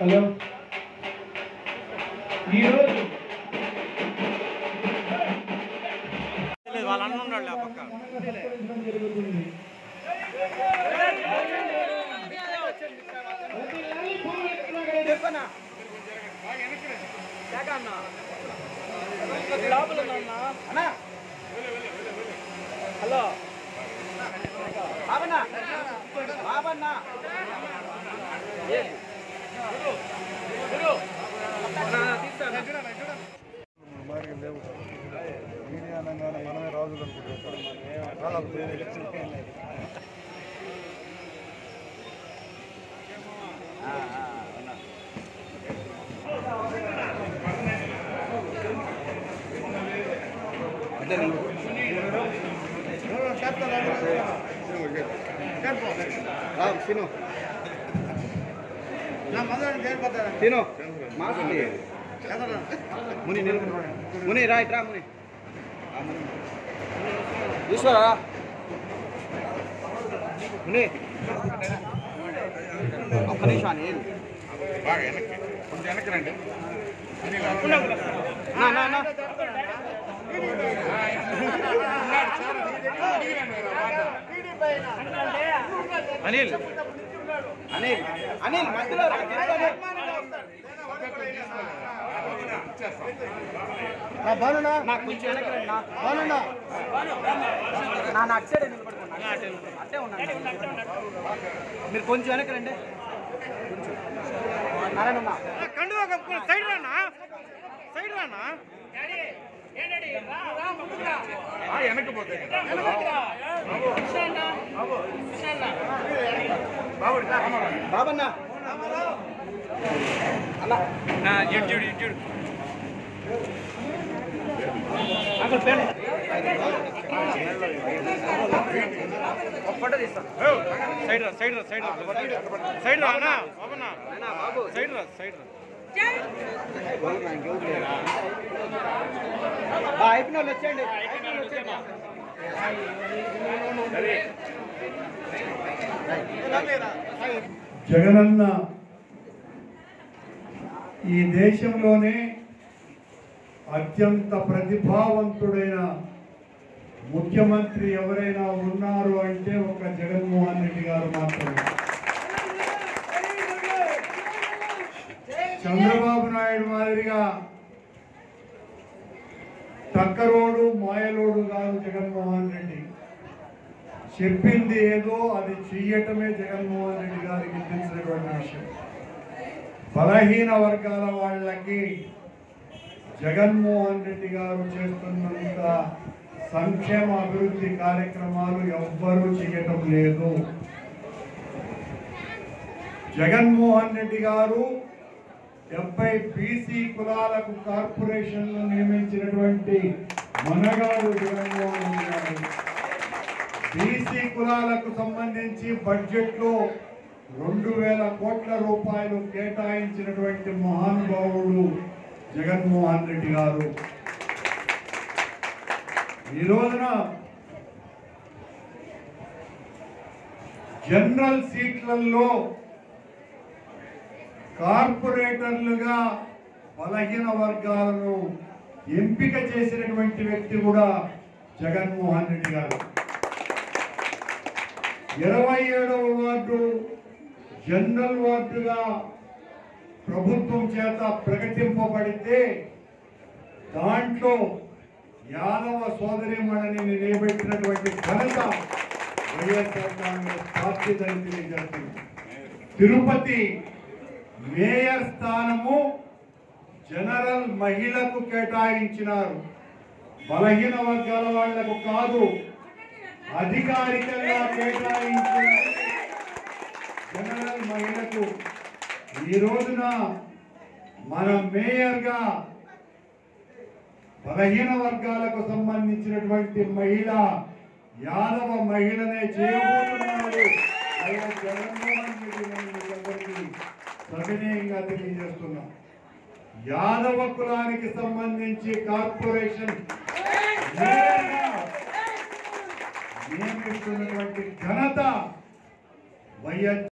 Hello ఈరోజు లేదు వాళ్ళ అన్న ఉన్నాడు ఆ పక్క సత్కరించడం జరుగుతుంది హలో బాబన్నా బాబన్నా మార్గం లేవు మీడియా అనగానే మనమే రాజులు అనుకుంటాం చాలా తిను తిను మాస్క్ ముని నిలుపు ముని రా ఇట్రా ముని ఈశ్వరా ముని ఒక్క నిమిషం అని బాగా వెనక్కి కొంచెం వెనక్కి రండి నా నా నా అనిల్ అనిల్ అనిల్ మధ్యలో రా నిలబడి. నా బాలునా నాకు కొంచెం వెనక్కి రండి నా బాలునా నా నా అటు సైడే నిలబడుకోండి అట్టే ఉన్నాను మీరు కొంచెం వెనక్కి రండి కొంచెం నారాయణ కండు సైడ్ రానా సైడ్ రానా ఆ, వెనక్కి పోతాయి బాబన్నా అన్న ఇటు చూడు ఇటు చూడు అక్కడ పేరు ఒక ఫోటో తీస్తాను సైడ్ రా సైడ్ రా సైడ్ రా సైడ్ రా అన్నా బాబన్నా బాబు సైడ్ రా సైడ్ రా అయిపోయిన వాళ్ళు వచ్చేయండి అయిపోయిన వాళ్ళు వచ్చేయండి. జగనన్న ఈ దేశంలోనే అత్యంత ప్రతిభావంతుడైన ముఖ్యమంత్రి ఎవరైనా ఉన్నారు అంటే ఒక జగన్మోహన్ రెడ్డి గారు మాత్రమే చంద్రబాబు నాయుడు మాదిరిగా టక్కరోడు మాయలోడు కాదు జగన్మోహన్ రెడ్డి చెప్పింది ఏదో అది చెయ్యటమే జగన్మోహన్ రెడ్డి గారికి తెలిసినటువంటి విషయం బలహీన వర్గాల వాళ్ళకి జగన్మోహన్ రెడ్డి గారు చేస్తున్నంత సంక్షేమ అభివృద్ధి కార్యక్రమాలు ఎవ్వరూ చేయటం లేదు జగన్మోహన్ రెడ్డి గారు డెబ్బై బీసీ కులాలకు కార్పొరేషన్లు నియమించినటువంటి మనగాడు జగన్మోహన్ రెడ్డి గారు బీసీ కులాలకు సంబంధించి బడ్జెట్ లో రెండు వేల కోట్ల రూపాయలు కేటాయించినటువంటి మహానుభావుడు జగన్మోహన్ రెడ్డి గారు ఈ రోజున జనరల్ సీట్లలో కార్పొరేటర్లుగా బలహీన వర్గాలను ఎంపిక చేసినటువంటి వ్యక్తి కూడా జగన్మోహన్ రెడ్డి గారు ఇరవై ఏడవ వార్డు జనరల్ వార్డుగా ప్రభుత్వం చేత ప్రకటింపబడితే దాంట్లో యాదవ సోదరిమణిని నిలబెట్టినటువంటి ఘనత వైఎస్ఆర్ కాంగ్రెస్ పార్టీ తెలియజేస్తుంది తిరుపతి మేయర్ స్థానము జనరల్ మహిళకు కేటాయించినారు బలహీన వర్గాల వాళ్లకు కాదు అధికారికంగా కేటాయించిన జనరల్ మహిళకు ఈ రోజున మన మేయర్గా బలహీన వర్గాలకు సంబంధించినటువంటి మహిళ యాదవ మహిళనే చేయబోతున్నారు వైఎస్ జగన్మోహన్ రెడ్డి నేను మీ అందరికీ సవినయంగా తెలియజేస్తున్నా యాదవ కులానికి సంబంధించి కార్పొరేషన్ మేయర్గా నియమిస్తున్నటువంటి ఘనత వైఎస్